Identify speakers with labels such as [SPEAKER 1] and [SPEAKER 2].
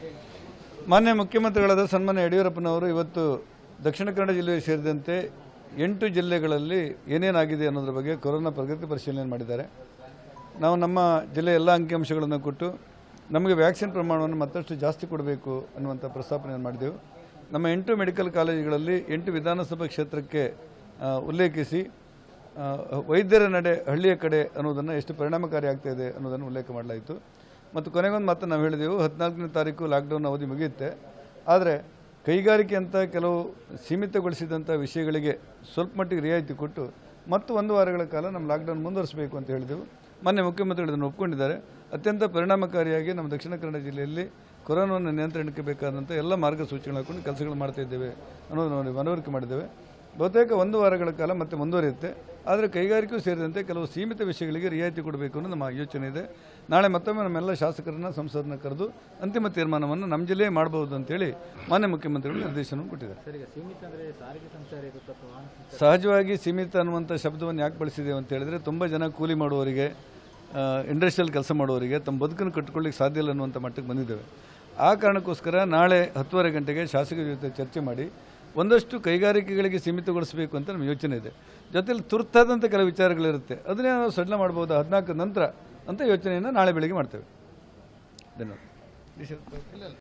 [SPEAKER 1] ಮಾನ್ಯ ಮುಖ್ಯಮಂತ್ರಿಗಳಾದ ಸನ್ಮಾನ್ಯ ಯಡಿಯೂರಪ್ಪನವರು ಇವತ್ತು ದಕ್ಷಿಣ ಕನ್ನಡ ಜಿಲ್ಲೆ ಸೇರಿದಂತೆ ಎಂಟು ಜಿಲ್ಲೆಗಳಲ್ಲಿ ಏನೇನಾಗಿದೆ ಅನ್ನೋದ್ರ ಬಗ್ಗೆ ಕೊರೋನಾ ಪ್ರಗತಿ ಪರಿಶೀಲನೆ ಮಾಡಿದ್ದಾರೆ ನಾವು ನಮ್ಮ ಜಿಲ್ಲೆಯ ಎಲ್ಲ ಅಂಕಿಅಂಶಗಳನ್ನು ಕೊಟ್ಟು ನಮಗೆ ವ್ಯಾಕ್ಸಿನ್ ಪ್ರಮಾಣವನ್ನು ಮತ್ತಷ್ಟು ಜಾಸ್ತಿ ಕೊಡಬೇಕು ಅನ್ನುವಂಥ ಪ್ರಸ್ತಾಪನೆಯನ್ನು ಮಾಡಿದೆವು ನಮ್ಮ ಎಂಟು ಮೆಡಿಕಲ್ ಕಾಲೇಜುಗಳಲ್ಲಿ ಎಂಟು ವಿಧಾನಸಭಾ ಕ್ಷೇತ್ರಕ್ಕೆ ಆ, ಉಲ್ಲೇಖಿಸಿ ಆ, ವೈದ್ಯರ ನಡೆ ಹಳ್ಳಿಯ ಕಡೆ ಅನ್ನೋದನ್ನು ಎಷ್ಟು ಪರಿಣಾಮಕಾರಿ ಆಗ್ತಾ ಇದೆ ಅನ್ನೋದನ್ನು ಉಲ್ಲೇಖ ಮಾಡಲಾಯಿತು ಮತ್ತು ಕೊನೆಗೊಂದು ಮಾತು ನಾವು ಹೇಳಿದೆವು ಹದಿನಾಲ್ಕನೇ ತಾರೀಕು ಲಾಕ್ಡೌನ್ ಅವಧಿ ಮುಗಿಯುತ್ತೆ ಆದರೆ ಕೈಗಾರಿಕೆ ಅಂತ ಕೆಲವು ಸೀಮಿತಗೊಳಿಸಿದಂಥ ವಿಷಯಗಳಿಗೆ ಸ್ವಲ್ಪ ಮಟ್ಟಿಗೆ ರಿಯಾಯಿತಿ ಕೊಟ್ಟು ಮತ್ತು ಒಂದು ವಾರಗಳ ಕಾಲ ನಮ್ಮ ಲಾಕ್ಡೌನ್ ಮುಂದುವರಿಸಬೇಕು ಅಂತ ಹೇಳಿದೆವು ಮಾನ್ಯ ಮುಖ್ಯಮಂತ್ರಿಗಳು ಇದನ್ನು ಒಪ್ಕೊಂಡಿದ್ದಾರೆ ಅತ್ಯಂತ ಪರಿಣಾಮಕಾರಿಯಾಗಿ ನಮ್ಮ ದಕ್ಷಿಣ ಕನ್ನಡ ಜಿಲ್ಲೆಯಲ್ಲಿ ಕೊರೋನಾವನ್ನು ನಿಯಂತ್ರಣಕ್ಕೆ ಬೇಕಾದಂಥ ಎಲ್ಲ ಮಾರ್ಗಸೂಚಿಗಳು ಹಾಕೊಂಡು ಕೆಲಸಗಳು ಮಾಡ್ತಾ ಇದ್ದೇವೆ ಅನ್ನೋದನ್ನು ನಾವು ಮನವರಿಕೆ ಮಾಡಿದ್ದೇವೆ ಬಹುತೇಕ ಒಂದು ವಾರಗಳ ಕಾಲ ಮತ್ತೆ ಮುಂದುವರಿಯುತ್ತೆ ಆದರೆ ಕೈಗಾರಿಕೆಯೂ ಸೇರಿದಂತೆ ಕೆಲವು ಸೀಮಿತ ವಿಷಯಗಳಿಗೆ ರಿಯಾಯಿತಿ ಕೊಡಬೇಕು ಅನ್ನೋ ನಮ್ಮ ಯೋಚನೆ ಇದೆ ನಾಳೆ ಮತ್ತೊಮ್ಮೆ ನಮ್ಮೆಲ್ಲ ಶಾಸಕರನ್ನ ಸಂಸದನ್ನ ಕರೆದು ಅಂತಿಮ ತೀರ್ಮಾನವನ್ನು ನಮ್ಮ ಜಿಲ್ಲೆಯೇ ಮಾಡಬಹುದು ಅಂತೇಳಿ ಮಾನ್ಯ ಮುಖ್ಯಮಂತ್ರಿಗಳು ನಿರ್ದೇಶನವನ್ನು ಕೊಟ್ಟಿದ್ದಾರೆ
[SPEAKER 2] ಸರ್ ಈಗ ಸೀಮಿತ ಅಂದರೆ ಸಾರಿಗೆ ಸಂಚಾರ ಇರುತ್ತೆ ಅಥವಾ ವಾಹನ ಸಂಚಾರ
[SPEAKER 1] ಸಹಜವಾಗಿ ಸೀಮಿತ ಅನ್ನುವಂಥ ಶಬ್ದವನ್ನು ಯಾಕೆ ಬಳಸಿದ್ದೇವೆ ಅಂತ ಹೇಳಿದ್ರೆ ತುಂಬ ಜನ ಕೂಲಿ ಮಾಡುವವರಿಗೆ ಇಂಡಸ್ಟ್ರಿಯಲ್ ಕೆಲಸ ಮಾಡುವವರಿಗೆ ತಮ್ಮ ಬದುಕನ್ನು ಕಟ್ಟಿಕೊಳ್ಳಿಕ್ಕೆ ಸಾಧ್ಯ ಇಲ್ಲ ಅನ್ನುವಂಥ ಮಟ್ಟಕ್ಕೆ ಬಂದಿದ್ದೇವೆ ಆ ಕಾರಣಕ್ಕೋಸ್ಕರ ನಾಳೆ ಹತ್ತುವರೆ ಗಂಟೆಗೆ ಶಾಸಕರ ಜೊತೆ ಚರ್ಚೆ ಮಾಡಿ ಒಂದಷ್ಟು ಕೈಗಾರಿಕೆಗಳಿಗೆ ಸೀಮಿತಗೊಳಿಸಬೇಕು ಅಂತ ನಮ್ಮ ಯೋಚನೆ ಇದೆ ಜೊತೆಲಿ ತುರ್ತಾದಂಥ ಕೆಲವು ವಿಚಾರಗಳಿರುತ್ತೆ ಅದನ್ನೇ ನಾವು ಸಡ್ಲ ಮಾಡ್ಬೋದು ಹದಿನಾಲ್ಕು ನಂತರ ಅಂತ ಯೋಚನೆಯನ್ನು ನಾಳೆ ಬೆಳಿಗ್ಗೆ ಮಾಡ್ತೇವೆ ಧನ್ಯವಾದ